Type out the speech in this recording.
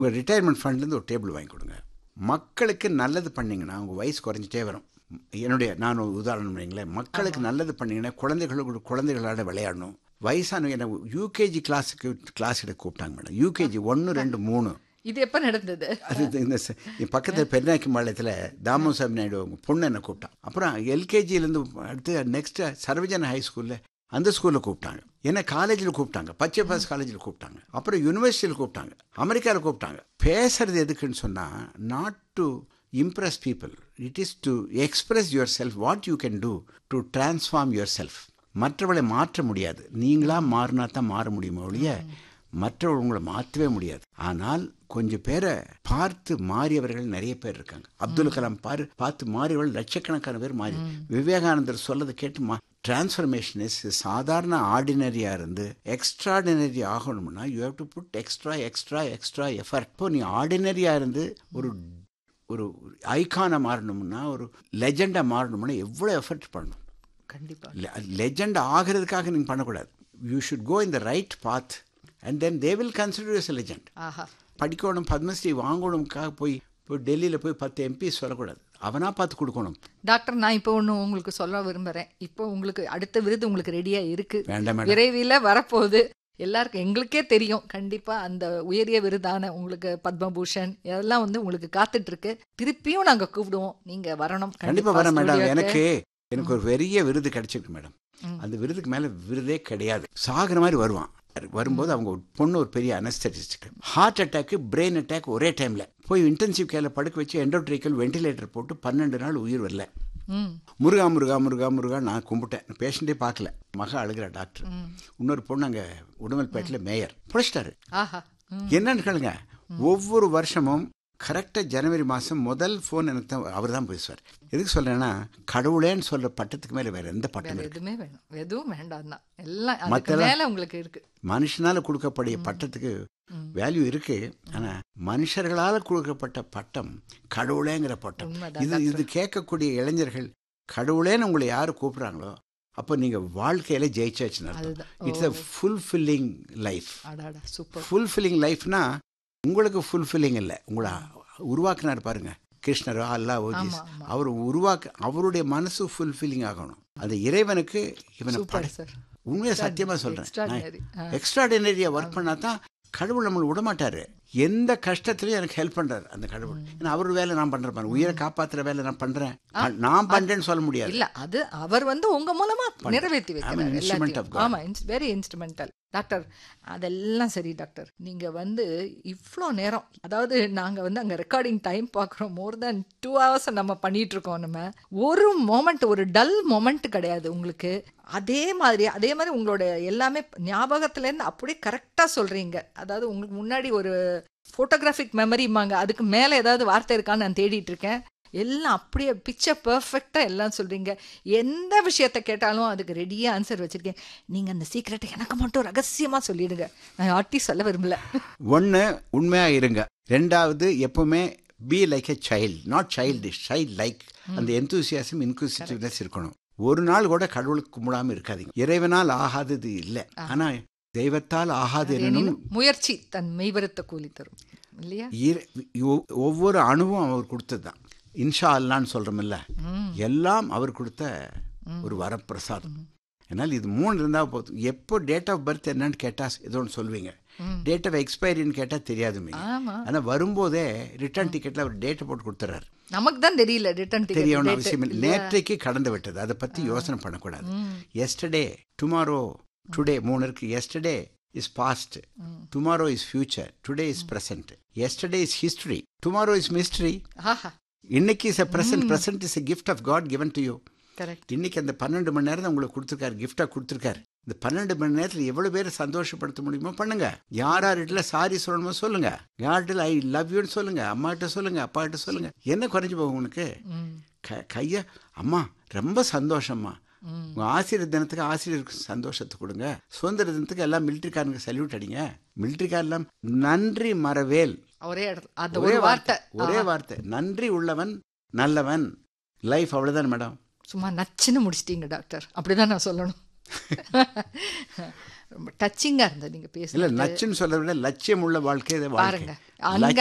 உங்கள் ரிட்டையர்மெண்ட் ஃபண்ட்லேருந்து ஒரு டேபிள் வாங்கி கொடுங்க மக்களுக்கு நல்லது பண்ணிங்கன்னா உங்கள் வயசு குறைஞ்சிட்டே வரும் என்னுடைய நான் ஒரு உதாரணம் வைங்களேன் மக்களுக்கு நல்லது பண்ணிங்கன்னா குழந்தைகளோட குழந்தைகளோட விளையாடணும் வயசானவங்க என்ன யூகேஜி கிளாஸுக்கு கிளாஸ் எடுக்க கூப்பிட்டாங்க மேடம் யூகேஜி ஒன்று ரெண்டு மூணு இது எப்ப நடந்தது அது இந்த- இந்த ச- என் பக்கத்தில் பெருநாக்கி மாநிலத்தில் தாமோசாமி நாயுடு அவங்க பொண்ணு என்ன கூப்பிட்டான் அப்புறம் எல்கேஜிலேருந்து அடுத்து நெக்ஸ்ட்டு சர்வஜன ஹை ஸ்கூலில் அந்த ஸ்கூலில் கூப்பிட்டாங்க என்ன காலேஜில் கூப்பிட்டாங்க பச்சை பாஸ் காலேஜில் கூப்பிட்டாங்க அப்புறம் யுனிவர்சிட்டியில் கூப்பிட்டாங்க அமெரிக்காவில் கூப்பிட்டாங்க பேசுறது எதுக்குன்னு சொன்னால் not to impress people it is to express yourself what you can do to transform yourself மற்றவர்களை மாற்ற முடியாது நீங்களா மாறினா தான் மாற முடியுமே ஒழிய மற்றவர்கள் உங்களை மாற்றவே முடியாது ஆனால் கொஞ்சம் பேரை பார்த்து மாறியவர்கள் நிறைய பேர் இருக்காங்க அப்துல் கலாம் பாரு பார்த்து மாறியவர்கள் லட்சக்கணக்கான பேர் மாறி விவேகானந்தர் சொல்லதை கேட்டு மா டிரான்ஸ்ஃபர்மேஷன் இஸ் சாதாரண ஆர்டினரியாக இருந்து எக்ஸ்ட்ராடினரி ஆகணும்னா you have to put extra extra extra effort இப்போ நீ ஆர்டினரியாக இருந்து ஒரு ஒரு ஐகானாக மாறணும்னா ஒரு லெஜெண்டாக மாறணும்னா எவ்வளோ எஃபர்ட் பண்ணணும் கண்டிப்பா லெஜெண்ட் ஆகிறதுக்காக நீங்கள் பண்ணக்கூடாது you should go in the right path and then they will consider as legend ஆஹா படிக்கணும் பத்மஸ்ரீ வாங்கணும்க்காக போய் போய் டெல்லியில் போய் பத்து எம்பி சொல்லக்கூடாது அவனாக பார்த்து கொடுக்கணும் டாக்டர் நான் இப்போ ஒன்று உங்களுக்கு சொல்ல விரும்புகிறேன் இப்போ உங்களுக்கு அடுத்த விருது உங்களுக்கு ரெடியா இருக்கு வேண்டாம் மேடம் விரைவில் வரப்போகுது எல்லாருக்கும் எங்களுக்கே தெரியும் கண்டிப்பா அந்த உயரிய விருதான உங்களுக்கு பத்மபூஷன் இதெல்லாம் வந்து உங்களுக்கு காத்துட்டு இருக்கு திருப்பியும் நாங்க கூப்பிடுவோம் நீங்க வரணும் கண்டிப்பாக வரேன் மேடம் ஸ்டுடியோக்கு. எனக்கு எனக்கு ஒரு பெரிய விருது கிடைச்சிருக்கு மேடம் ம். அந்த விருதுக்கு மேலே விருதே கிடையாது சாகிற மாதிரி வருவான் வரும்போது அவங்க ஒரு பொண்ணு ஒரு பெரிய anaesthetist heart attack brain attack ஒரே டைமில் போய் இன்டென்சிவ் கேரில் படுக்க வச்சு எண்டோட்ரிக்கல் வென்டிலேட்டர் போட்டு பன்னெண்டு நாள் உயிர் வரல ம் முருகா முருகா முருகா முருகா நான் கும்பிட்டேன் பேஷண்ட்டே பார்க்கல மக அழுகிற டாக்டர் ம். இன்னொரு பொண்ணு அங்கே உடுமல்பேட்டில் மேயர் பிடிச்சிட்டாரு ஆஹா ம் என்னன்னு கேளுங்க ஒவ்வொரு வருஷமும் கரெக்டாக ஜனவரி மாதம் முதல் ஃபோன் எனக்கு தான் அவர் தான் பேசுவார் எதுக்கு சொல்கிறேன்னா கடவுளேன்னு சொல்கிற பட்டத்துக்கு மேலே வேறு எந்த பட்டம் வேற இருக்கு எதுவுமே வேணும் எதுவும் வேண்டாம் தான் எல்லாம் அதுக்கு மத்தெல்லாம் மேல உங்களுக்கு இருக்கு மனுஷனால் கொடுக்கக்கூடிய பட்டத்துக்கு ம். வேல்யூ இருக்கு ஆனால் மனுஷர்களால் கொடுக்கப்பட்ட பட்டம் கடவுளேங்கிற பட்டம் உண்மைதான் இது இது கேட்கக்கூடிய இளைஞர்கள் கடவுளேன்னு உங்களை யார் கூப்பிட்றாங்களோ அப்போ நீங்கள் வாழ்க்கையில் ஜெயிச்சாச்சுன்னு அர்த்தம் அதுதான் இட்ஸ் அ ஃபுல்ஃபில்லிங் லைஃப் அடாடா சூப்பர் ஃபுல்ஃபில்லிங் லைஃப்னா உங்களுக்கு ஃபுல்ஃபில்லிங் இல்லை உங்களை உருவாக்குனார் பாருங்க கிருஷ்ணரோ அல்லாவோ ஆமா, ஜீசஸ் ஆமா. அவர் உருவாக்க அவருடைய மனசு ஃபுல்ஃபில்லிங் ஆகணும் அந்த இறைவனுக்கு இவனை சூப்பர் படை சார் உண்மையாக சத்தியமாக சொல்கிறேன் எக்ஸ்ட்ராடினரி எக்ஸ்ட்ராடினரியாக ஒர்க் பண்ணா தான் கடவுள் நம்மளை விட மாட்டாரு எந்த கஷ்டத்துலையும் எனக்கு ஹெல்ப் பண்றாரு அந்த கடவுள் ஏன்னா அவர் வேலை நான் பண்றேன் பாருங்க உயிரை காப்பாத்துற வேலை நான் பண்றேன் நான் பண்றேன்னு சொல்ல முடியாது இல்ல அது அவர் வந்து உங்க மூலமா நிறைவேற்றி I'm an வைக்கிறார் instrument of எல்லாத்தையும் God. ஆமா வெரி இன்ஸ்ட்ருமெண்டல் டாக்டர் அதெல்லாம் சரி டாக்டர் நீங்க வந்து இவ்வளோ நேரம் அதாவது நாங்க வந்து அங்க ரெக்கார்டிங் டைம் பார்க்குறோம் மோர் தென் டூ ஹவர்ஸ் நம்ம பண்ணிட்டு இருக்கோம் நம்ம ஒரு மொமெண்ட் ஒரு டல் மொமெண்ட் கிடையாது உங்களுக்கு அதே மாதிரி அதே மாதிரி உங்களோட எல்லாமே ஞாபகத்துல இருந்து அப்படியே கரெக்டா சொல்றீங்க அதாவது உங்களுக்கு முன்னாடி ஒரு ஃபோட்டோகிராஃபிக் மெமரிமாங்க அதுக்கு மேலே ஏதாவது வார்த்தை இருக்கான்னு நான் தேடிட்டு இருக்கேன் எல்லாம் அப்படியே பிக்சர் பர்ஃபெக்டாக எல்லாம் சொல்கிறீங்க எந்த விஷயத்த கேட்டாலும் அதுக்கு ரெடியாக ஆன்சர் வச்சுருக்கேன் நீங்கள் அந்த சீக்கிரட்டை எனக்கு மட்டும் ரகசியமாக சொல்லிடுங்க நான் யார்ட்டையும் சொல்ல விரும்பல ஒன்று உண்மையா இருங்க ரெண்டாவது எப்பவுமே be like a child not childish child like அந்த எந்தூசியாசம் இன்க்ளூசிட்டிவ்னஸ் இருக்கணும் ஒரு நாள் கூட கடவுளுக்கு கும்பிடாம இருக்காதீங்க இறைவனால் ஆகாதது இல்லை ஆனா தெய்வத்தால் ஆகாது என்னும் எனினும் முயற்சி தன் மெய்வருத்த கூலி தரும் இல்லையா இர- ஒ- ஒவ்வொரு அணுவும் அவர் கொடுத்தது தான் இன்ஷா அல்லான்னு சொல்கிறோமில்ல ம். எல்லாம் அவர் கொடுத்த ஒரு வரப்பிரசாதம் என்னால் இது மூணு இருந்தால் போதும் எப்போ டேட் ஆஃப் பர்த் என்னன்னு கேட்டால் ஏதோ ஒன்று சொல்லுவீங்க டேட் ஆஃப் எக்ஸ்பைரின்னு கேட்டால் தெரியாதுமே ஆமா ஆனால் வரும்போதே ரிட்டர்ன் டிக்கெட்டில் அவர் டேட்டை போட்டு கொடுத்துறாரு நமக்கு தான் தெரியல ரிட்டர்ன் தெரியணும் டிக்கெட் அவசியம் இல்லை நேற்றைக்கு கடந்து விட்டது அதை பற்றி யோசனை பண்ணக்கூடாது எஸ்டர்டே டுமாரோ டுடே மூணு இருக்கு yesterday is past tomorrow is future today is present yesterday is history tomorrow is mystery ஆஹா இன்னைக்கு is a present present is a gift of God given to you correct இன்னைக்கு அந்த பன்னெண்டு மணி நேரம் தான் உங்களுக்கு கொடுத்துருக்காரு கிஃப்டாக கொடுத்துருக்காரு இந்த பன்னெண்டு மணி நேரத்தில் எவ்வளோ பேர் சந்தோஷப்படுத்த முடியுமோ பண்ணுங்க யார் யார்கிட்ட சாரி சொல்லணுமோ சொல்லுங்க யார்கிட்ட ஐ லவ் யூன்னு சொல்லுங்க அம்மாகிட்ட சொல்லுங்க அப்பாகிட்ட சொல்லுங்க என்ன குறைஞ்சு போகும் உனக்கு ம் க கையை அம்மா ரொம்ப சந்தோஷம்மா ம் உங்கள் ஆசிரியர் தினத்துக்கு ஆசிரியருக்கு சந்தோஷத்தை கொடுங்க சுதந்திர தினத்துக்கு எல்லாம் மிலிட்ரிக்காரனுக்கு சல்யூட் அடிங்க மிலிட்ரிக்காரெல்லாம் நன்றி மறவேல் ஒரே இடத்துல அந்த ஒரே ஒரு வார்த்தை ஒரே வார்த்தை நன்றி உள்ளவன் நல்லவன் லைஃப் அவ்வளோதான் மேடம் சும்மா நச்சுன்னு முடிச்சிட்டீங்க டாக்டர் அப்படிதான் நான் சொல்லணும் ரொம்ப டச்சிங்கா இருந்தது நீங்க இல்ல பேசுறது நச்சுன்னு சொல்றத விட லட்சியம் உள்ள வாழ்க்கை இது பாருங்க வாழ்க்கை அங்க